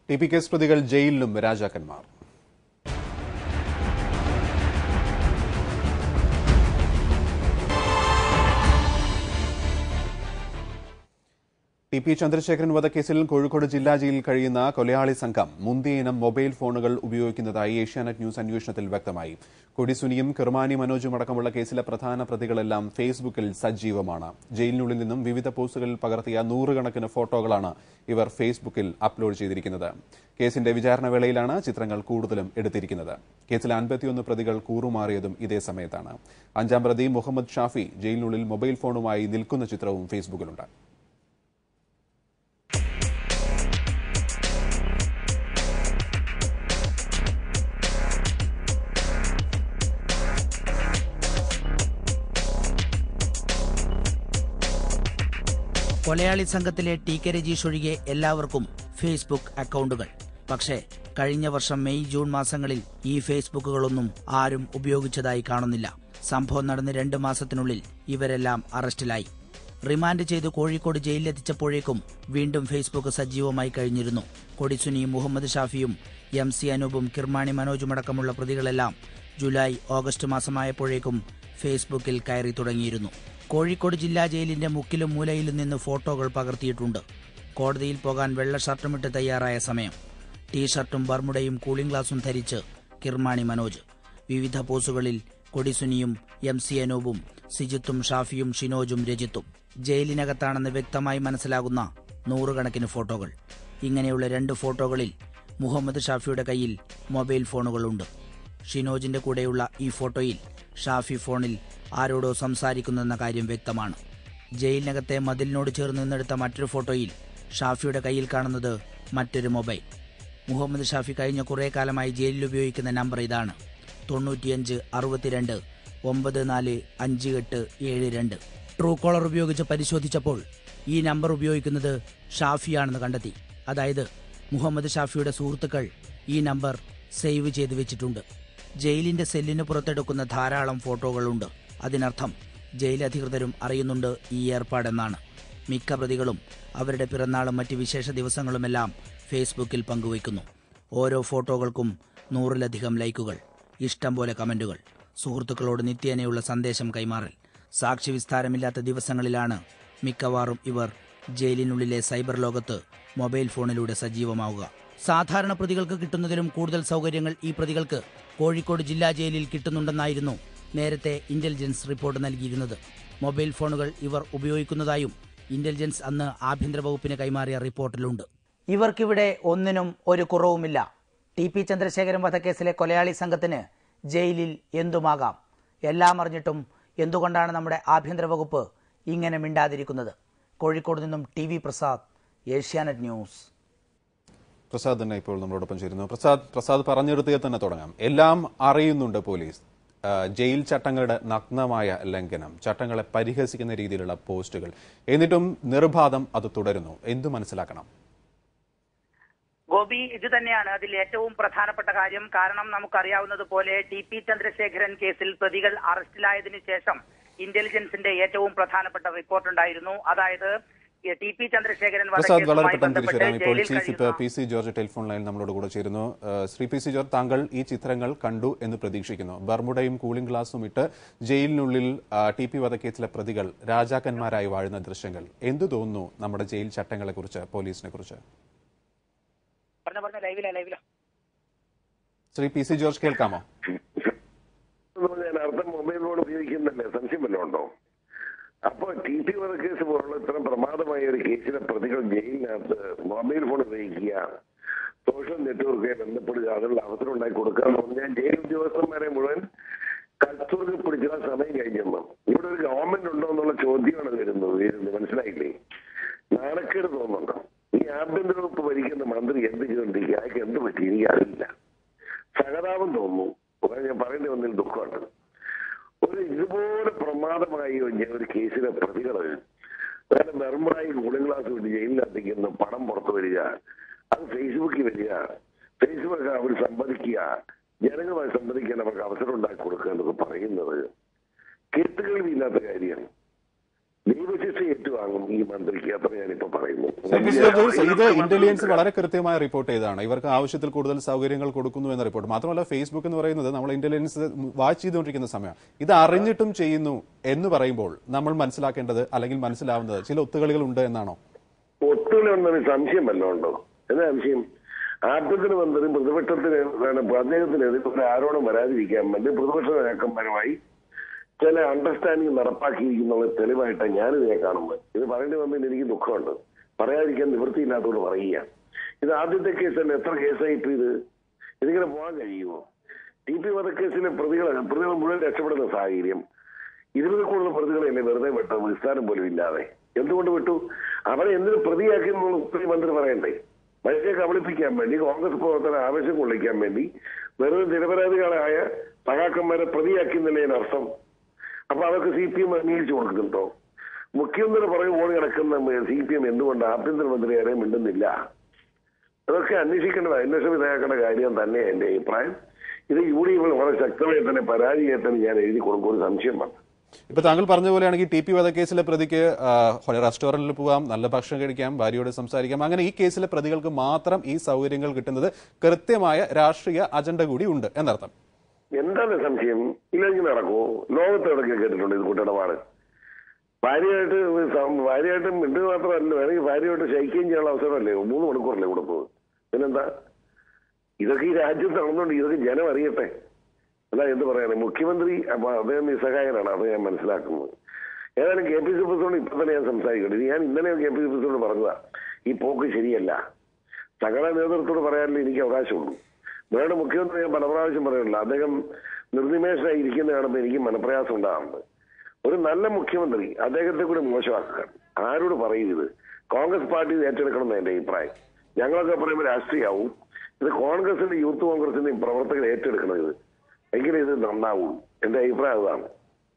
T P case പ്രതികൾ ജയിലിലും രാജാക്കന്മാർ T P Chandrasekharan വധക്കേസിൽ കോഴിക്കോട് ജില്ലാ ജയിലിൽ കഴിയുന്ന കൊലയാളി സംഘം മുന്തിയ ഇനം മൊബൈൽ ഫോണുകൾ ഉപയോഗിക്കുന്നതായി ഏഷ്യാനെറ്റ് ന്യൂസ് അന്വേഷണത്തിൽ വ്യക്തമായി കൊടിസുനിയും കിർമാനി മനോജും അടക്കമുള്ള കേസിലെ പ്രധാന പ്രതികളെല്ലാം ഫേസ്ബുക്കിൽ സജീവമാണ് ജയിലിനുള്ളിൽ നിന്നും വിവിധ പോസ്റ്റുകളിൽ പകർത്തിയ നൂറുകണക്കിന് ഫോട്ടോകളാണ് ഇവർ ഫേസ്ബുക്കിൽ അപ്ലോഡ് ചെയ്തിരിക്കുന്നത് കേസിന്റെ വിചാരണ വേളയിലാണ് ചിത്രങ്ങൾ കൂടുതലും എടുത്തിരിക്കുന്നത് കേസിൽ അൻപത്തിയൊന്ന് പ്രതികൾ കൂറുമാറിയതും ഇതേ സമയത്താണ് അഞ്ചാം പ്രതി മുഹമ്മദ് ഷാഫി ജയിലിനുള്ളിൽ മൊബൈൽ ഫോണുമായി നിൽക്കുന്ന ചിത്രവും ഫേസ്ബുക്കിലുണ്ട് കൊലയാളി സംഘത്തിലെ ടി കെ രജീഷ് ഒഴികെ എല്ലാവർക്കും ഫേസ്ബുക്ക് അക്കൗണ്ടുകൾ പക്ഷേ കഴിഞ്ഞ വർഷം മെയ് ജൂൺ മാസങ്ങളിൽ ഈ ഫേസ്ബുക്കുകളൊന്നും ആരും ഉപയോഗിച്ചതായി കാണുന്നില്ല സംഭവം നടന്ന് രണ്ട് മാസത്തിനുള്ളിൽ ഇവരെല്ലാം അറസ്റ്റിലായി റിമാൻഡ് ചെയ്ത് കോഴിക്കോട് ജയിലിലെത്തിച്ചപ്പോഴേക്കും വീണ്ടും ഫേസ്ബുക്ക് സജീവമായി കഴിഞ്ഞിരുന്നു കൊടിസുനിയും മുഹമ്മദ് ഷാഫിയും എം സി അനൂപും കിർമാണി മനോജുമടക്കമുള്ള പ്രതികളെല്ലാം ജൂലൈ ഓഗസ്റ്റ് മാസമായപ്പോഴേക്കും ഫേസ്ബുക്കിൽ കയറി തുടങ്ങിയിരുന്നു കോഴിക്കോട് ജില്ലാ ജയിലിന്റെ മുക്കിലും മൂലയിലും നിന്ന് ഫോട്ടോകൾ പകർത്തിയിട്ടുണ്ട് കോടതിയിൽ പോകാൻ വെള്ള ഷർട്ടുമിട്ട് തയ്യാറായ സമയം ടീഷർട്ടും ബർമുടയും കൂളിംഗ് ഗ്ലാസും ധരിച്ച് കിർമാണി മനോജ് വിവിധ പോസുകളിൽ കൊടിസുനിയും എം സി അനൂപും സിജിത്തും ഷാഫിയും ഷിനോജും രജിത്തും ജയിലിനകത്താണെന്ന് വ്യക്തമായി മനസ്സിലാകുന്ന നൂറുകണക്കിന് ഫോട്ടോകൾ ഇങ്ങനെയുള്ള രണ്ട് ഫോട്ടോകളിൽ മുഹമ്മദ് ഷാഫിയുടെ കയ്യിൽ മൊബൈൽ ഫോണുകളുണ്ട് ഷിനോജിന്റെ കൂടെയുള്ള ഈ ഫോട്ടോയിൽ ഷാഫി ഫോണിൽ ആരോടോ സംസാരിക്കുന്നെന്ന കാര്യം വ്യക്തമാണ് ജയിലിനകത്തെ മതിലിനോട് ചേർന്ന് നിന്നെടുത്ത മറ്റൊരു ഫോട്ടോയിൽ ഷാഫിയുടെ കയ്യിൽ കാണുന്നത് മറ്റൊരു മൊബൈൽ മുഹമ്മദ് ഷാഫി കഴിഞ്ഞ കുറേ കാലമായി ജയിലിൽ ഉപയോഗിക്കുന്ന നമ്പർ ഇതാണ് തൊണ്ണൂറ്റിയഞ്ച് അറുപത്തിരണ്ട് ഒമ്പത് നാല് അഞ്ച് എട്ട് ഏഴ് രണ്ട് ട്രൂ കോളർ ഉപയോഗിച്ച് പരിശോധിച്ചപ്പോൾ ഈ നമ്പർ ഉപയോഗിക്കുന്നത് ഷാഫിയാണെന്ന് കണ്ടെത്തി അതായത് മുഹമ്മദ് ഷാഫിയുടെ സുഹൃത്തുക്കൾ ഈ നമ്പർ സേവ് ചെയ്ത് വെച്ചിട്ടുണ്ട് ജയിലിന്റെ സെല്ലിന് പുറത്തെടുക്കുന്ന ധാരാളം ഫോട്ടോകളുണ്ട് അതിനർത്ഥം ജയിൽ അധികൃതരും അറിയുന്നുണ്ട് ഈ ഏർപ്പാടെന്നാണ് മിക്ക പ്രതികളും അവരുടെ പിറന്നാളും മറ്റ് വിശേഷ ദിവസങ്ങളുമെല്ലാം ഫേസ്ബുക്കിൽ പങ്കുവയ്ക്കുന്നു ഓരോ ഫോട്ടോകൾക്കും നൂറിലധികം ലൈക്കുകൾ ഇഷ്ടം പോലെ കമന്റുകൾ സുഹൃത്തുക്കളോട് നിത്യേനയുള്ള സന്ദേശം കൈമാറൽ സാക്ഷി വിസ്താരമില്ലാത്ത ദിവസങ്ങളിലാണ് മിക്കവാറും ഇവർ ജയിലിനുള്ളിലെ സൈബർ ലോകത്ത് മൊബൈൽ ഫോണിലൂടെ സജീവമാവുക സാധാരണ പ്രതികൾക്ക് കിട്ടുന്നതിലും കൂടുതൽ സൗകര്യങ്ങൾ ഈ പ്രതികൾക്ക് കോഴിക്കോട് ജില്ലാ ജയിലിൽ കിട്ടുന്നുണ്ടെന്നായിരുന്നു നേരത്തെ ഇന്റലിജൻസ് റിപ്പോർട്ട് നൽകിയിരുന്നത് മൊബൈൽ ഫോണുകൾ ഇവർ ഉപയോഗിക്കുന്നതായും ഇന്റലിജൻസ് അന്ന് ആഭ്യന്തര വകുപ്പിന് കൈമാറിയ റിപ്പോർട്ടിലുണ്ട് ഇവർക്കിവിടെ ഒന്നിനും ഒരു കുറവുമില്ല ടി പി ചന്ദ്രശേഖരൻ വധക്കേസിലെ കൊലയാളി സംഘത്തിന് ജയിലിൽ എന്തുമാകാം എല്ലാം അറിഞ്ഞിട്ടും എന്തുകൊണ്ടാണ് നമ്മുടെ ആഭ്യന്തര വകുപ്പ് ഇങ്ങനെ മിണ്ടാതിരിക്കുന്നത് കോഴിക്കോട് നിന്നും T V Prasad Asianet news Prasad തന്നെ ഇപ്പോൾ നമ്മളോടൊപ്പം ചേരുന്നു പ്രസാദ് പ്രസാദ് പറഞ്ഞെടുത്തേ തന്നെ തുടങ്ങാം എല്ലാം അറിയുന്നുണ്ട് പോലീസ് ആ, ജയിൽ ചട്ടങ്ങളുടെ നഗ്നമായ ലംഘനം ചട്ടങ്ങളെ പരിഹസിക്കുന്ന രീതിയിലുള്ള പോസ്റ്റുകൾ എന്നിട്ടും നിർബാധം അത് തുടരുന്നു എന്തു മനസ്സിലാക്കണം ഗോപി ഇത് തന്നെയാണ് അതിൽ ഏറ്റവും പ്രധാനപ്പെട്ട കാര്യം കാരണം നമുക്കറിയാവുന്നത് പോലെ ടി പി ചന്ദ്രശേഖരൻ കേസിൽ പ്രതികൾ അറസ്റ്റിലായതിനു ശേഷം ഇന്റലിജൻസിന്റെ ഏറ്റവും പ്രധാനപ്പെട്ട റിപ്പോർട്ട് ഉണ്ടായിരുന്നു അതായത് ടി പി ചന്ദ്രശേഖരൻ പ്രസാദ് വളരെ വധക്കേസുമായി പെട്ടെന്ന് ബന്ധപ്പെട്ട് തിരിച്ചു ഇപ്പോൾ ജയിലിൽ ചീഫ് വിപ്പ് കഴിയുന്ന P C George telephone line നമ്മളോട് കൂടെ ചേരുന്നു ആ, ശ്രീ പി സി ജോർജ് താങ്കൾ ഈ ചിത്രങ്ങൾ കണ്ടു എന്ന് പ്രതീക്ഷിക്കുന്നു ബർമുഡയും കൂളിംഗ് ഗ്ലാസും ഇട്ട് ജയിലിനുള്ളിൽ ആ, ടി പി വധക്കേസിലെ പ്രതികൾ രാജാക്കന്മാരായി വാഴുന്ന ദൃശ്യങ്ങൾ എന്തു തോന്നുന്നു നമ്മുടെ ജയിൽ ചട്ടങ്ങളെ കുറിച്ച് പോലീസിനെ കുറിച്ച് പറഞ്ഞ പറഞ്ഞ ലൈവില ലൈവില ശ്രീ പി സി ജോർജ് കേൾക്കാമോ എന്ന് പറഞ്ഞാൽ അർത്ഥം മൊബൈൽ ഫോൺ ഉപയോഗിക്കുന്നല്ലേ സംശയം വല്ലതും ഉണ്ടോ അപ്പൊ ടി പി വധക്കേസ് പോലുള്ള ഇത്തരം പ്രമാദമായ ഒരു കേസിലെ പ്രതികൾ ജയിലിനകത്ത് മൊബൈൽ ഫോൺ ഉപയോഗിക്കുക സോഷ്യൽ നെറ്റ്വർക്കുമായി ബന്ധപ്പെടുക അതിനുള്ള അവസരം ഉണ്ടാക്കി കൊടുക്കുക എന്ന് പറഞ്ഞാൽ ജയിൽ ഉദ്യോഗസ്ഥന്മാരെ മുഴുവൻ കൽത്തുറുകി പിടിച്ചിടാൻ സമയം കഴിഞ്ഞെന്ന് ഇവിടെ ഒരു ഗവൺമെന്റ് ഉണ്ടോ എന്നുള്ള ചോദ്യമാണ് വരുന്നത് വരുന്നത് മനസ്സിലായില്ലേ നാണക്കേട് തോന്നുന്നുണ്ടോ ഈ ആഭ്യന്തര വകുപ്പ് ഭരിക്കുന്ന മന്ത്രി എന്ത് ചെയ്തോണ്ടിരിക്കുക അയാൾക്ക് എന്ത് പറ്റി എനിക്ക് അറിയില്ല സഹതാപം തോന്നുന്നു അതാ ഞാൻ പറയേണ്ടി വന്നതിൽ ദുഃഖമുണ്ട് ഒരു ഇതുപോലെ പ്രമാദമായി കഴിഞ്ഞ ഒരു കേസിലെ പ്രതികള് വേറെ ബർമറായി കൂളിംഗ് ഗ്ലാസ് വിട്ട് ജയിലിനകത്തേക്ക് പണം പുറത്തു വരിക അത് ഫേസ്ബുക്കിൽ വരിക ഫേസ്ബുക്ക് അവർ സംവദിക്കുക ജനങ്ങളുമായി സംവദിക്കാൻ അവർക്ക് അവസരം ഉണ്ടാക്കി കൊടുക്കുക എന്നൊക്കെ പറയുന്നത് കേട്ടുകേൾവിയില്ലാത്ത കാര്യമാണ് ദൈവശിക്ഷ ഏറ്റുവാങ്ങും ഈ മന്ത്രിക്ക് അത്ര ഞാനിപ്പോ പറയുന്നു സർ, പി. സി. ജോർജ് ഇത് ഇന്റലിജൻസ് വളരെ കൃത്യമായി റിപ്പോർട്ട് ചെയ്തതാണ് ഇവർക്ക് ആവശ്യത്തിൽ കൂടുതൽ സൗകര്യങ്ങൾ കൊടുക്കുന്നു എന്ന റിപ്പോർട്ട് മാത്രമല്ല ഫേസ്ബുക്ക് എന്ന് പറയുന്നത് നമ്മൾ ഇന്റലിജൻസ് വാച്ച് ചെയ്തുകൊണ്ടിരിക്കുന്ന സമയം ഇത് അറിഞ്ഞിട്ടും ചെയ്യുന്നു എന്ന് പറയുമ്പോൾ നമ്മൾ മനസ്സിലാക്കേണ്ടത് അല്ലെങ്കിൽ മനസ്സിലാവുന്നത് ചില ഒത്തുകളികൾ ഉണ്ട് എന്നാണോ ഒത്തുകളി സംശയം വല്ലതും ഉണ്ടോ എന്താ സംശയം ആഭ്യന്തര മന്ത്രി പ്രതിപക്ഷത്തിന് അദ്ദേഹത്തിനെതിരെ ഒരു ആരോപണം വരാതിരിക്കാൻ വേണ്ടി പ്രതിപക്ഷ നേതാക്കന്മാരുമായി ചില അണ്ടർസ്റ്റാൻഡിങ് നടപ്പാക്കിയിരിക്കുന്ന തെളിവായിട്ടാണ് ഞാനിതിനെ കാണുന്നത് ഇത് പറയേണ്ടി വന്നതിൽ എനിക്ക് ദുഃഖമുണ്ട് പറയാതിരിക്കാൻ നിവൃത്തിയില്ലാത്തതുകൊണ്ട് പറയുക ഇത് ആദ്യത്തെ കേസല്ല എത്ര കേസായി ഇപ്പൊ ഇത് ഇതിങ്ങനെ പോകാൻ കഴിയുമോ ടി പി വധക്കേസിലെ പ്രതികൾ പ്രതികൾ മുഴുവൻ രക്ഷപ്പെടുന്ന സാഹചര്യം ഇരുപത് കൂടുതൽ പ്രതികളെയല്ലേ വെറുതെ വിട്ടത് നിസ്താരം പോലും ഇല്ലാതെ എന്തുകൊണ്ട് വിട്ടു അവരെ എന്തിനു പ്രതിയാക്കി എന്നുള്ള ഉത്തരവ് മന്ത്രി പറയണ്ടേ മനുഷ്യരെ കബളിപ്പിക്കാൻ വേണ്ടി കോൺഗ്രസ് പ്രവർത്തകരെ ആവേശം കൊള്ളിക്കാൻ വേണ്ടി വെറുതെ നിരപരാധികളായ സഹാക്കന്മാരെ പ്രതിയാക്കി എന്നല്ലേ അർത്ഥം അപ്പൊ അതൊക്കെ സി പി എം അംഗീകരിച്ചു കൊടുക്കുന്നുണ്ടോ മുഖ്യമന്ത്രി പുറകെ ഓടി കിടക്കുന്ന സി പി എം എന്തുകൊണ്ട് ആഭ്യന്തരമന്ത്രി ആരെയും മിണ്ടുന്നില്ല അതൊക്കെ അന്വേഷിക്കേണ്ടത് അന്വേഷണം വിധേയക്കേണ്ട കാര്യം തന്നെ എന്റെ അഭിപ്രായം ഇത് യു ഡി എഫ് വളരെ ശക്തമായി തന്നെ പരാജയമായി തന്നെ ഞാൻ എഴുതി കൊടുക്കും ഒരു സംശയം വന്നു ഇപ്പൊ താങ്കൾ പറഞ്ഞ പോലെയാണെങ്കിൽ ടി പി വധക്കേസിലെ പ്രതിക്ക് ആ, റെസ്റ്റോറന്റിൽ പോവാം നല്ല ഭക്ഷണം കഴിക്കാം ഭാര്യയോട് സംസാരിക്കാം അങ്ങനെ ഈ കേസിലെ പ്രതികൾക്ക് മാത്രം ഈ സൗകര്യങ്ങൾ കിട്ടുന്നത് കൃത്യമായ രാഷ്ട്രീയ അജണ്ട കൂടി ഉണ്ട് എന്നർത്ഥം എന്താണ് സംശയം ഇല്ലെങ്കിൽ നടക്കുമോ ലോകത്ത് എവിടെയൊക്കെ കേട്ടിട്ടുണ്ട് ഇത് കൂട്ടിടപാട് ഭാര്യയായിട്ട് സം- ഭാര്യയായിട്ട് മിണ്ടു മാത്രമല്ല വേണമെങ്കിൽ ഭാര്യയായിട്ട് ശയിക്കുകയും ചെയ്യാനുള്ള അവസരമല്ലേ മൂന്ന് മണിക്കൂറല്ലേ കൊടുത്തത് പിന്നെന്താ ഇതൊക്കെ ഈ രാജ്യത്ത് നടന്നുകൊണ്ട് ഇതൊക്കെ ജനം അറിയട്ടെ അല്ല എന്ത് പറയാനാ മുഖ്യമന്ത്രി അപ്പൊ അദ്ദേഹം നിസ്സഹായനാണ് അത് ഞാൻ മനസ്സിലാക്കുന്നത് ഏതായാലും കെ പി സി പ്രസിഡന്റ് ഇപ്പൊ തന്നെ ഞാൻ സംസാരിക്കട്ടെ ഇത് ഞാൻ ഇന്നലെ കെ പി സി പ്രസിഡന്റ് പറഞ്ഞതാ ഈ പോക്ക് ശരിയല്ല സകല നേതൃത്വത്തോട് പറയാനല്ലേ എനിക്ക് അവകാശമുള്ളൂ വേറെ മുഖ്യമന്ത്രി ഞാൻ പല പ്രാവശ്യം പറയുന്നില്ല അദ്ദേഹം നിർനിമേഷനായി ഇരിക്കുന്ന കാണുമ്പോൾ എനിക്ക് മനപ്രയാസം ഉണ്ടാകുന്നുണ്ട് ഒരു നല്ല മുഖ്യമന്ത്രി അദ്ദേഹത്തെ കൂടി മോശമാക്കുക ആരോട് പറയും ഇത് കോൺഗ്രസ് പാർട്ടി ഇത് ഏറ്റെടുക്കണം എന്ന് എന്റെ അഭിപ്രായം ഞങ്ങളൊക്കെ പറയുമ്പോൾ രാഷ്ട്രീയമാവും ഇത് കോൺഗ്രസിന്റെ യൂത്ത് കോൺഗ്രസിന്റെയും പ്രവർത്തകർ ഏറ്റെടുക്കണം ഇത് എങ്കിലും ഇത് നന്നാവും എന്റെ അഭിപ്രായം അതാണ്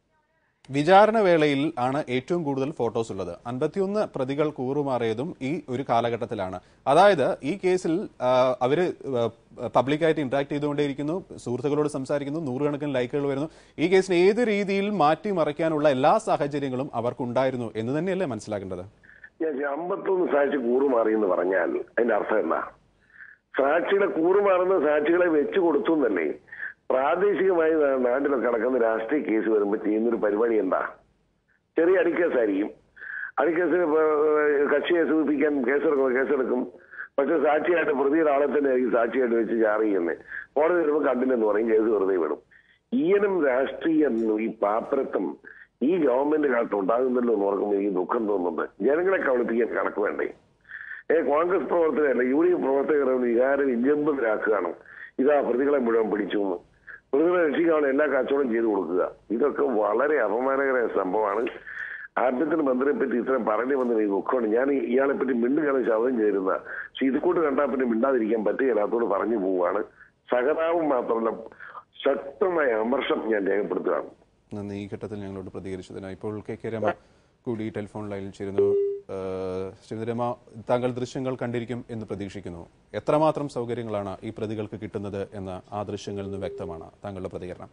വിചാരണ വേളയിൽ ആണ് ഏറ്റവും കൂടുതൽ ഫോട്ടോസ് ഉള്ളത് അൻപത്തിയൊന്ന് പ്രതികൾ കൂറുമാറിയതും ഈ ഒരു കാലഘട്ടത്തിലാണ് അതായത് ഈ കേസിൽ ആ, അവര് ആ, പബ്ലിക്കായിട്ട് ഇന്ററാക്ട് ചെയ്തുകൊണ്ടേയിരിക്കുന്നു സുഹൃത്തുക്കളോട് സംസാരിക്കുന്നു നൂറുകണക്കിന് ലൈക്കുകൾ വരുന്നു ഈ കേസിനെ ഏത് രീതിയിൽ മാറ്റിമറിക്കാനുള്ള എല്ലാ സാഹചര്യങ്ങളും അവർക്കുണ്ടായിരുന്നു എന്ന് തന്നെയല്ലേ മനസ്സിലാക്കേണ്ടത് ഞാൻ അമ്പത്തൊന്ന് സാക്ഷി കൂറുമാറി എന്ന് പറഞ്ഞാൽ അതിന്റെ അർത്ഥം എന്താ സാക്ഷികളെ കൂറുമാറുന്ന സാക്ഷികളെ വെച്ചു കൊടുത്തു എന്നല്ലേ പ്രാദേശികമായി നാ- നാട്ടിലൊക്കെ നടക്കുന്ന രാഷ്ട്രീയ കേസ് വരുമ്പോൾ ചെയ്യുന്നൊരു പരിപാടി എന്താ ചെറിയ അടിക്കേസായിരിക്കും അടിക്കേസിന് ഇപ്പൊ, ഏഹ്, കക്ഷിയെ സൂചിപ്പിക്കാൻ കേസെടുക്കും കേസെടുക്കും പക്ഷെ സാക്ഷിയായിട്ട് പ്രതിയുടെ ആളെ തന്നെ ആയിരിക്കും സാക്ഷിയായിട്ട് വെച്ച് ചാർജ് ചെയ്യുന്നത് കോടതി വരുമ്പോൾ കണ്ടില്ലെന്ന് പറയും കേസ് വെറുതെ വിടും ഈയനും രാഷ്ട്രീയ ഈ പാപ്പരത്വം ഈ ഗവൺമെന്റ് കാലത്ത് ഉണ്ടാകുന്നല്ലോ എന്ന് ഓർക്കുമ്പോൾ എനിക്ക് ദുഃഖം തോന്നുന്നുണ്ട് ജനങ്ങളെ കബളിപ്പിക്കാൻ കണക്ക് വേണ്ടേ ഏ കോൺഗ്രസ് പ്രവർത്തകരല്ല യു ഡി എഫ് പ്രവർത്തകരെ വികാരം ഇജമ്പതിലാക്കുകയാണ് ഇതാ പ്രതികളെ മുഴുവൻ പിടിച്ചു എന്ന്. പ്രതികളെ രക്ഷിക്കാനുള്ള എല്ലാ കച്ചവടം ചെയ്തു കൊടുക്കുക ഇതൊക്കെ വളരെ അപമാനകരമായ സംഭവമാണ് ആഭ്യന്തര മന്ത്രിയെ പറ്റി ഇത്രയും പറഞ്ഞു വന്നതിന് എനിക്ക് ദുഃഖമാണ് ഞാൻ ഈ- ഇയാളെ പറ്റി മിണ്ടുകാലം ശബ്ദം ചേരുന്ന പക്ഷെ ഇത് കൂട്ട് കണ്ടാൽ പിന്നെ മിണ്ടാതിരിക്കാൻ പറ്റുകയില്ല അതോട് പറഞ്ഞു പോവുകയാണ് സഹതാവും മാത്രമല്ല ശക്തമായ അമർഷം ഞാൻ രേഖപ്പെടുത്തുകയാണ് നന്ദി ഈ ഘട്ടത്തിൽ ഞങ്ങളോട് പ്രതികരിച്ചതിന് ഇപ്പോൾ കെ കെ രമ കൂടി ടെലിഫോൺ ലൈനിൽ ചേരുന്നു ഏഹ് ശ്രീമതി രമ താങ്കൾ ദൃശ്യങ്ങൾ കണ്ടിരിക്കും എന്ന് പ്രതീക്ഷിക്കുന്നു എത്രമാത്രം സൗകര്യങ്ങളാണ് ഈ പ്രതികൾക്ക് കിട്ടുന്നത് എന്ന് ആ ദൃശ്യങ്ങളിൽ നിന്ന് വ്യക്തമാണ് താങ്കളുടെ പ്രതികരണം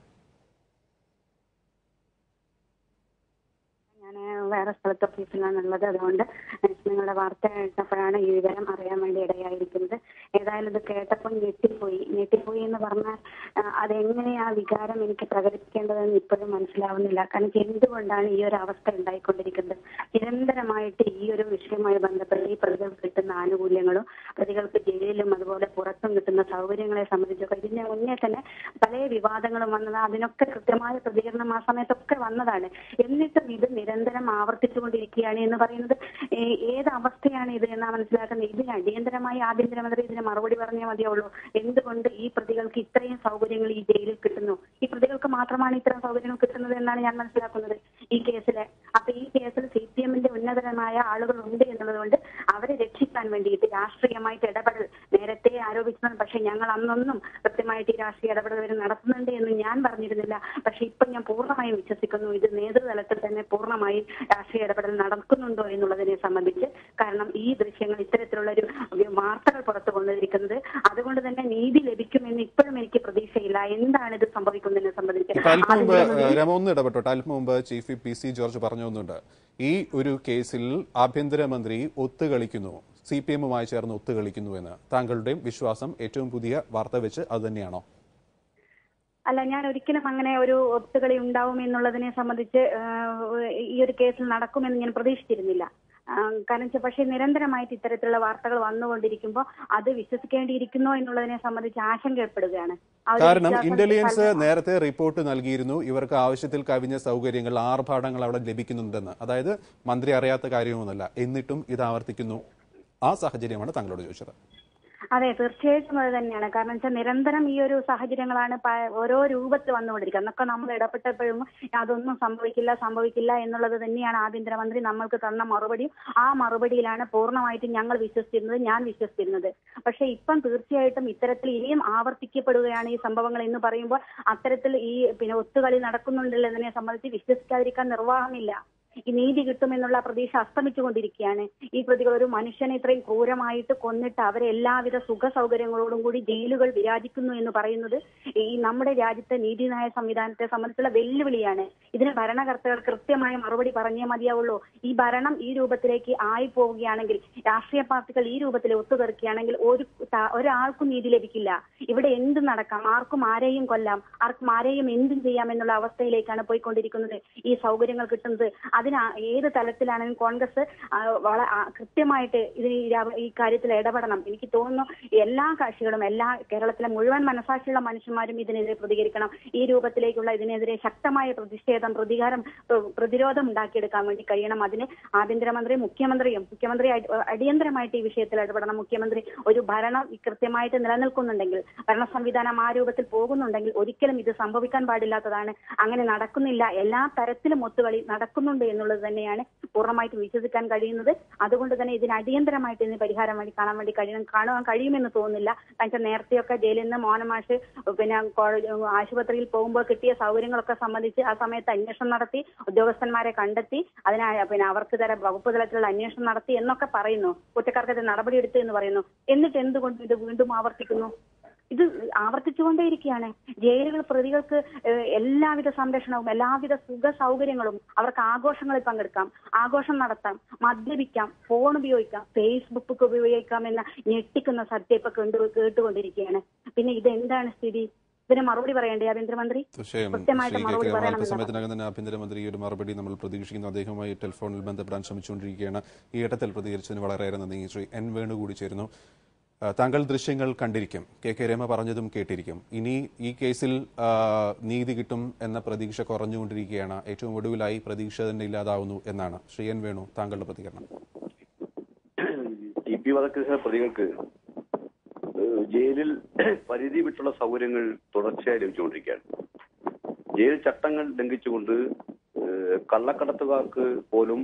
ഞാൻ വേറെ സ്ഥലത്ത് ഓഫീസിലാണുള്ളത് അതുകൊണ്ട് നിങ്ങളുടെ വാർത്ത കേട്ടപ്പോഴാണ് ഈ വിവരം അറിയാൻ വേണ്ടി ഇടയായിരിക്കുന്നത് ഏതായാലും ഇത് കേട്ടപ്പോൾ ഞെട്ടിപ്പോയി ഞെട്ടിപ്പോയി എന്ന് പറഞ്ഞാൽ ആ, അതെങ്ങനെ ആ വികാരം എനിക്ക് പ്രകടിപ്പിക്കേണ്ടതെന്ന് ഇപ്പോഴും മനസ്സിലാവുന്നില്ല കാരണം എന്തുകൊണ്ടാണ് ഈ ഒരു അവസ്ഥ ഉണ്ടായിക്കൊണ്ടിരിക്കുന്നത് നിരന്തരമായിട്ട് ഈ ഒരു വിഷയവുമായി ബന്ധപ്പെട്ട് ഈ പ്രതികൾക്ക് കിട്ടുന്ന ആനുകൂല്യങ്ങളും പ്രതികൾക്ക് ജയിലിലും അതുപോലെ പുറത്തും കിട്ടുന്ന സൗകര്യങ്ങളെ സംബന്ധിച്ചൊക്കെ ഇതിന് മുന്നേ തന്നെ പല വിവാദങ്ങളും വന്നത് അതിനൊക്കെ കൃത്യമായ പ്രതികരണം ആ സമയത്തൊക്കെ വന്നതാണ് എന്നിട്ടും ഇത് നിരന്തരം ആവർത്തിച്ചുകൊണ്ടിരിക്കുകയാണ് എന്ന് പറയുന്നത് ഏ- ഏത് അവസ്ഥയാണ് ഇത് എന്നാ മനസ്സിലാക്കുന്നത് ഇതിന് അടിയന്തരമായി ആഭ്യന്തരമന്ത്രി ഇതിന് മറുപടി പറഞ്ഞാൽ മതിയാവുള്ളൂ എന്തുകൊണ്ട് ഈ പ്രതികൾക്ക് ഇത്രയും സൗകര്യങ്ങൾ ഈ ജയിലിൽ കിട്ടുന്നു ഈ പ്രതികൾക്ക് മാത്രമാണ് ഇത്തരം സൗകര്യങ്ങൾ കിട്ടുന്നത് എന്നാണ് ഞാൻ മനസ്സിലാക്കുന്നത് ഈ കേസില് അപ്പൊ ഈ കേസിൽ സി പി എമ്മിന്റെ ഉന്നതരമായ ആളുകൾ ഉണ്ട് എന്നുള്ളതുകൊണ്ട് അവരെ രക്ഷിക്കാൻ വേണ്ടിയിട്ട് രാഷ്ട്രീയമായിട്ട് ഇടപെടൽ നേരത്തെ ആരോപിച്ചതാണ് പക്ഷെ ഞങ്ങൾ അന്നൊന്നും കൃത്യമായിട്ട് ഈ രാഷ്ട്രീയ ഇടപെടൽ ഇവർ നടത്തുന്നുണ്ട് എന്ന് ഞാൻ പറഞ്ഞിരുന്നില്ല പക്ഷെ ഇപ്പൊ ഞാൻ പൂർണ്ണമായും വിശ്വസിക്കുന്നു ഇത് നേതൃതലത്തിൽ തന്നെ പൂർണ്ണമായി രാഷ്ട്രീയ ഇടപെടൽ നടക്കുന്നുണ്ടോ എന്നുള്ളതിനെ സംബന്ധിച്ച് കാരണം ഈ ദൃശ്യങ്ങൾ ഇത്തരത്തിലുള്ള ഒരു വാർത്തകൾ പുറത്തു കൊണ്ടുവന്നിരിക്കുന്നത് അതുകൊണ്ട് തന്നെ നീതി ലഭിക്കുമെന്ന് ഇപ്പോഴും എനിക്ക് പ്രതീക്ഷയില്ല എന്താണ് ഇത് സംഭവിക്കുന്നതിനെ സംബന്ധിച്ച് ഇപ്പൊ അല്പം മുമ്പ് ആദ്യം രമ ഒന്ന് ഇടപെട്ടോട്ടെ അല്പം മുമ്പ് ചീഫ് പി സി ജോർജ് പറഞ്ഞു ഒന്നുണ്ട് ഈ ഒരു കേസിൽ ആഭ്യന്തരമന്ത്രി ഒത്തുകളിക്കുന്നു സി പി എമ്മുമായി ചേർന്ന് ഒത്തുകളിക്കുന്നു എന്ന് താങ്കളുടെയും വിശ്വാസം ഏറ്റവും പുതിയ വാർത്ത വെച്ച് അത് തന്നെയാണോ അല്ല ഞാൻ ഒരിക്കലും അങ്ങനെ ഒരു ഒത്തുകളി ഉണ്ടാവും എന്നുള്ളതിനെ സംബന്ധിച്ച് ആ, ഈ ഒരു കേസിൽ നടക്കുമെന്ന് ഞാൻ പ്രതീക്ഷിച്ചിരുന്നില്ല ആ, കാരണം വെച്ചാൽ പക്ഷേ നിരന്തരമായിട്ട് ഇത്തരത്തിലുള്ള വാർത്തകൾ വന്നുകൊണ്ടിരിക്കുമ്പോൾ അത് വിശ്വസിക്കേണ്ടിയിരിക്കുന്നോ എന്നുള്ളതിനെ സംബന്ധിച്ച് ആശങ്കപ്പെടുകയാണ് ആ ഒരു കാരണം വിശ്വാസം ഇന്റലിജൻസ് പല- നേരത്തെ റിപ്പോർട്ട് നൽകിയിരുന്നു ഇവർക്ക് ആവശ്യത്തിൽ കവിഞ്ഞ സൗകര്യങ്ങൾ ആർഭാടങ്ങൾ അവിടെ ലഭിക്കുന്നുണ്ടെന്ന് അതായത് മന്ത്രി അറിയാത്ത കാര്യമൊന്നുമല്ല എന്നിട്ടും ഇത് ആവർത്തിക്കുന്നു ആ സാഹചര്യമാണ് താങ്കളോട് ചോദിച്ചത് അതെ തീർച്ചയായിട്ടും അത് തന്നെയാണ് കാരണം വെച്ചാൽ നിരന്തരം ഈ ഒരു സാഹചര്യങ്ങളാണ് പ- ഓരോ രൂപത്തിൽ വന്നുകൊണ്ടിരിക്കുക അന്നൊക്കെ നമ്മൾ ഇടപെട്ടപ്പോഴും അതൊന്നും സംഭവിക്കില്ല സംഭവിക്കില്ല എന്നുള്ളത് തന്നെയാണ് ആഭ്യന്തരമന്ത്രി നമ്മൾക്ക് തന്ന മറുപടിയും ആ മറുപടിയിലാണ് പൂർണ്ണമായിട്ടും ഞങ്ങൾ വിശ്വസിച്ചിരുന്നത് ഞാൻ വിശ്വസിച്ചിരുന്നത് പക്ഷെ ഇപ്പം തീർച്ചയായിട്ടും ഇത്തരത്തിൽ ഇനിയും ആവർത്തിക്കപ്പെടുകയാണ് ഈ സംഭവങ്ങൾ എന്ന് പറയുമ്പോൾ അത്തരത്തിൽ ഈ പിന്നെ ഒത്തുകളി നടക്കുന്നുണ്ടല്ലോ എന്നതിനെ സംബന്ധിച്ച് വിശ്വസിക്കാതിരിക്കാൻ നിർവാഹമില്ല ഈ നീതി കിട്ടുമെന്നുള്ള പ്രതീക്ഷ അസ്തമിച്ചുകൊണ്ടിരിക്കുകയാണ് ഈ പ്രതികൾ ഒരു മനുഷ്യനെ ഇത്രയും ക്രൂരമായിട്ട് കൊന്നിട്ട് അവരെ എല്ലാവിധ സുഖ സൗകര്യങ്ങളോടും കൂടി ജയിലുകൾ വിരാജിക്കുന്നു എന്ന് പറയുന്നത് ഈ നമ്മുടെ രാജ്യത്തെ നീതിന്യായ സംവിധാനത്തെ സംബന്ധിച്ചുള്ള വെല്ലുവിളിയാണ് ഇതിന് ഭരണകർത്താക്കൾ കൃത്യമായ മറുപടി പറഞ്ഞേ മതിയാവുള്ളൂ ഈ ഭരണം ഈ രൂപത്തിലേക്ക് ആയി പോവുകയാണെങ്കിൽ രാഷ്ട്രീയ പാർട്ടികൾ ഈ രൂപത്തിൽ ഒത്തുതീർക്കുകയാണെങ്കിൽ ഒരു ത- ഒരാൾക്കും നീതി ലഭിക്കില്ല ഇവിടെ എന്ത് നടക്കാം ആർക്കും ആരെയും കൊല്ലാം ആർക്കും ആരെയും എന്തും ചെയ്യാം എന്നുള്ള അവസ്ഥയിലേക്കാണ് പോയിക്കൊണ്ടിരിക്കുന്നത് ഈ സൗകര്യങ്ങൾ കിട്ടുന്നത് അതിന് ആ- ഏത് തലത്തിലാണെങ്കിലും കോൺഗ്രസ് ആ, വള- ആ, കൃത്യമായിട്ട് ഇതിന് ഈ രാ- ഈ കാര്യത്തിൽ ഇടപെടണം എനിക്ക് തോന്നുന്നു എല്ലാ കക്ഷികളും എല്ലാ കേരളത്തിലെ മുഴുവൻ മനസാക്ഷിയുള്ള മനുഷ്യന്മാരും ഇതിനെതിരെ പ്രതികരിക്കണം ഈ രൂപത്തിലേക്കുള്ള ഇതിനെതിരെ ശക്തമായ പ്രതിഷേധം പ്രതികാരം പ്ര- പ്രതിരോധം ഉണ്ടാക്കിയെടുക്കാൻ വേണ്ടി കഴിയണം അതിന് ആഭ്യന്തരമന്ത്രി മുഖ്യമന്ത്രിയും മുഖ്യമന്ത്രി അടി- അടിയന്തരമായിട്ട് ഈ വിഷയത്തിൽ ഇടപെടണം മുഖ്യമന്ത്രി ഒരു ഭരണം കൃത്യമായിട്ട് നിലനിൽക്കുന്നുണ്ടെങ്കിൽ ഭരണ സംവിധാനം ആ രൂപത്തിൽ പോകുന്നുണ്ടെങ്കിൽ ഒരിക്കലും ഇത് സംഭവിക്കാൻ പാടില്ലാത്തതാണ് അങ്ങനെ നടക്കുന്നില്ല എല്ലാ തരത്തിലും ഒത്തുകളി നടക്കുന്നുണ്ട് എന്നുള്ളത് തന്നെയാണ് പൂർണ്ണമായിട്ടും വിശ്വസിക്കാൻ കഴിയുന്നത് അതുകൊണ്ട് തന്നെ ഇതിന് അടിയന്തരമായിട്ട് ഇതിന് പരിഹാരം വേണ്ടി കാണാൻ വേണ്ടി കഴിയണം കാണുവാൻ കഴിയുമെന്ന് തോന്നുന്നില്ല കാരണം നേരത്തെയൊക്കെ ജയിലിൽ നിന്ന് മോനമാഷ് പിന്നെ കോളേജ് ആശുപത്രിയിൽ പോകുമ്പോൾ കിട്ടിയ സൗകര്യങ്ങളൊക്കെ സംബന്ധിച്ച് ആ സമയത്ത് അന്വേഷണം നടത്തി ഉദ്യോഗസ്ഥന്മാരെ കണ്ടെത്തി അതിനാ പിന്നെ അവർക്ക് തരം വകുപ്പ് തലത്തിലുള്ള അന്വേഷണം നടത്തി എന്നൊക്കെ പറയുന്നു കുറ്റക്കാർക്കെതിരെ നടപടിയെടുത്തു എന്ന് പറയുന്നു എന്നിട്ട് എന്തുകൊണ്ട് ഇത് വീണ്ടും ആവർത്തിക്കുന്നു ഇത് ആവർത്തിച്ചുകൊണ്ടേയിരിക്കുകയാണ് ജയിലുകൾ പ്രതികൾക്ക് ഏഹ്, എല്ലാവിധ സംരക്ഷണവും എല്ലാവിധ സുഖ സൗകര്യങ്ങളും അവർക്ക് ആഘോഷങ്ങളിൽ പങ്കെടുക്കാം ആഘോഷം നടത്താം മദ്യപിക്കാം ഫോൺ ഉപയോഗിക്കാം ഫേസ്ബുക്ക് ഉപയോഗിക്കാം എന്ന ഞെട്ടിക്കുന്ന സത്യം ഇപ്പൊ കണ്ടു കേട്ടുകൊണ്ടിരിക്കുകയാണ് പിന്നെ ഇത് എന്താണ് സ്ഥിതി ഇതിന് മറുപടി പറയണ്ടേ ആഭ്യന്തരമന്ത്രി തീർച്ചയായും കൃത്യമായിട്ട് ശ്രീ കെ മറുപടി കെ പറയണമെന്നാണ് അല്പസമയത്തിനകം തന്നെ ആഭ്യന്തരമന്ത്രി ഈ ഒരു മറുപടി നമ്മൾ പ്രതീക്ഷിക്കുന്നു അദ്ദേഹവുമായി ടെലിഫോണിൽ ബന്ധപ്പെടാൻ ശ്രമിച്ചുകൊണ്ടിരിക്കുകയാണ് ഈ ഘട്ടത്തിൽ പ്രതികരിച്ചതിന് വളരെയേറെ നന്ദി ശ്രീ എൻ വേണു കൂടി ചേരുന്നു ആ, താങ്കൾ ദൃശ്യങ്ങൾ കണ്ടിരിക്കും കെ കെ രമ പറഞ്ഞതും കേട്ടിരിക്കും ഇനി ഈ കേസിൽ ആ, നീതി കിട്ടും എന്ന പ്രതീക്ഷ കുറഞ്ഞുകൊണ്ടിരിക്കുകയാണ് ഏറ്റവും ഒടുവിലായി പ്രതീക്ഷ തന്നെ ഇല്ലാതാവുന്നു എന്നാണ് ശ്രീ എൻ വേണു താങ്കളുടെ പ്രതികരണം ടി പി വധക്കേസിലെ പ്രതികൾക്ക് ഏഹ്, ജയിലിൽ പരിധി വിട്ടുള്ള സൗകര്യങ്ങൾ തുടർച്ചയായി ലഭിച്ചുകൊണ്ടിരിക്കുകയാണ് ജയിൽ ചട്ടങ്ങൾ ലംഘിച്ചുകൊണ്ട് ഏഹ്, കള്ളക്കടത്തുകാർക്ക് പോലും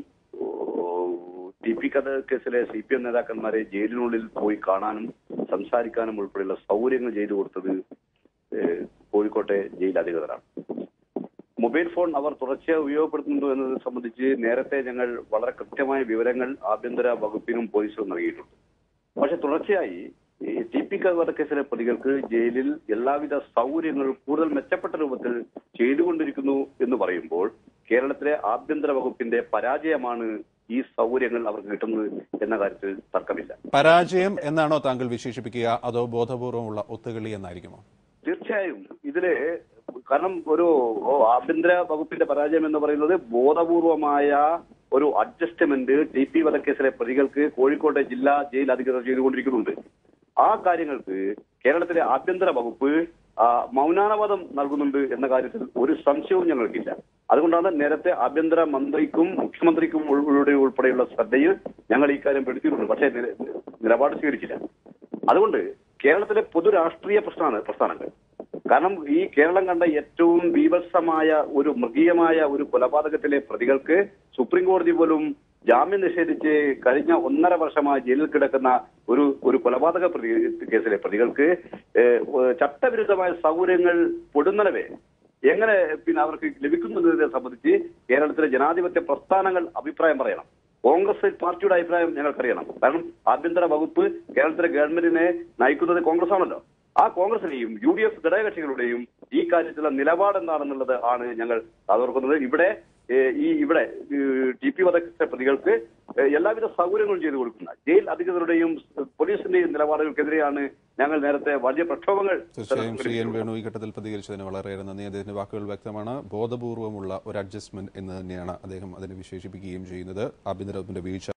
ടി പി കഥ കേസിലെ സി പി എം നേതാക്കന്മാരെ ജയിലിനുള്ളിൽ പോയി കാണാനും സംസാരിക്കാനും ഉൾപ്പെടെയുള്ള സൗകര്യങ്ങൾ ചെയ്തു കൊടുത്തത് ഏഹ്, കോഴിക്കോട്ടെ ജയിൽ അധികൃതരാണ് മൊബൈൽ ഫോൺ അവർ തുടർച്ചയായി ഉപയോഗപ്പെടുത്തുന്നുണ്ടോ എന്നത് സംബന്ധിച്ച് നേരത്തെ ഞങ്ങൾ വളരെ കൃത്യമായ വിവരങ്ങൾ ആഭ്യന്തര വകുപ്പിനും പോലീസിനും നൽകിയിട്ടുണ്ട് പക്ഷെ തുടർച്ചയായി ഈ ടി പി വധക്കേസിലെ പ്രതികൾക്ക് ജയിലിൽ എല്ലാവിധ സൗകര്യങ്ങളും കൂടുതൽ മെച്ചപ്പെട്ട രൂപത്തിൽ ചെയ്തുകൊണ്ടിരിക്കുന്നു എന്ന് പറയുമ്പോൾ കേരളത്തിലെ ആഭ്യന്തര വകുപ്പിന്റെ പരാജയമാണ് ഈ സൗകര്യങ്ങൾ അവർക്ക് കിട്ടുന്നത് എന്ന കാര്യത്തിൽ തർക്കമില്ല പരാജയം എന്നാണോ താങ്കൾ വിശേഷിപ്പിക്കുക അതോ ബോധപൂർവമുള്ള ഒത്തുകളി എന്നായിരിക്കുമോ തീർച്ചയായും ഇതില് കാരണം ഒരു ഓ, ആഭ്യന്തര വകുപ്പിന്റെ പരാജയം എന്ന് പറയുന്നത് ബോധപൂർവമായ ഒരു അഡ്ജസ്റ്റ്മെന്റ് ടി പി വധക്കേസിലെ പ്രതികൾക്ക് കോഴിക്കോട്ടെ ജില്ലാ ജയിൽ അധികൃതർ ചെയ്തുകൊണ്ടിരിക്കുന്നുണ്ട് ആ കാര്യങ്ങൾക്ക് കേരളത്തിലെ ആഭ്യന്തര വകുപ്പ് ആ, മൗനാനുവാദം നൽകുന്നുണ്ട് എന്ന കാര്യത്തിൽ ഒരു സംശയവും ഞങ്ങൾക്കില്ല അതുകൊണ്ടാണ് നേരത്തെ ആഭ്യന്തര മന്ത്രിക്കും മുഖ്യമന്ത്രിക്കും ഉൾപ്പെടെ ഉൾപ്പെടെയുള്ള ശ്രദ്ധയിൽ ഞങ്ങൾ ഈ കാര്യം പെടുത്തിയിട്ടുണ്ട് പക്ഷേ നില- നിലപാട് സ്വീകരിച്ചില്ല അതുകൊണ്ട് കേരളത്തിലെ പൊതു രാഷ്ട്രീയ പ്രശ്നമാണ് പ്രസ്ഥാനങ്ങൾ കാരണം ഈ കേരളം കണ്ട ഏറ്റവും ബീഭത്സമായ ഒരു മൃഗീയമായ ഒരു കൊലപാതകത്തിലെ പ്രതികൾക്ക് സുപ്രീം കോടതി പോലും ജാമ്യം നിഷേധിച്ച് കഴിഞ്ഞ ഒന്നര വർഷമായി ജയിലിൽ കിടക്കുന്ന ഒരു ഒരു കൊലപാതക പ്രതി കേസിലെ പ്രതികൾക്ക് ഏഹ്, ഏഹ്, ചട്ടവിരുദ്ധമായ സൗകര്യങ്ങൾ പൊടുന്നനവേ എങ്ങനെ പിന്നെ അവർക്ക് ലഭിക്കുന്നതിനെ സംബന്ധിച്ച് കേരളത്തിലെ ജനാധിപത്യ പ്രസ്ഥാനങ്ങൾ അഭിപ്രായം പറയണം കോൺഗ്രസ് പാർട്ടിയുടെ അഭിപ്രായം ഞങ്ങൾക്കറിയണം കാരണം ആഭ്യന്തര വകുപ്പ് കേരളത്തിലെ ഗവൺമെന്റിനെ നയിക്കുന്നത് കോൺഗ്രസ് ആണല്ലോ ആ കോൺഗ്രസിനെയും യു ഡി എഫ് ഘടകകക്ഷികളുടെയും ഈ കാര്യത്തിലുള്ള നിലപാട് എന്താണെന്നുള്ളത് ആണ് ഞങ്ങൾ അതോർക്കുന്നത് ഇവിടെ ഏഹ്, ഈ ഇവിടെ ടി പി വധക്കേസിലെ പ്രതികൾക്ക് ഏഹ്, എല്ലാവിധ സൗകര്യങ്ങളും ചെയ്തു കൊടുക്കുന്ന ജയിൽ അധികൃതരുടെയും പോലീസിന്റെയും നിലപാടുകൾക്കെതിരെയാണ് ഞങ്ങൾ നേരത്തെ വലിയ പ്രക്ഷോഭങ്ങൾ തീർച്ചയായും ശ്രീ എൻ വേണു ഈ ഘട്ടത്തിൽ പ്രതികരിച്ചതിന് വളരെയേറെ നന്ദി അദ്ദേഹത്തിന്റെ വാക്കുകൾ വ്യക്തമാണ് ബോധപൂർവമുള്ള ഒരു അഡ്ജസ്റ്റ്മെന്റ് എന്ന് തന്നെയാണ് അദ്ദേഹം അതിനെ വിശേഷിപ്പിക്കുകയും ചെയ്യുന്നത് ആഭ്യന്തര വകുപ്പിന്റെ വീഴ്ച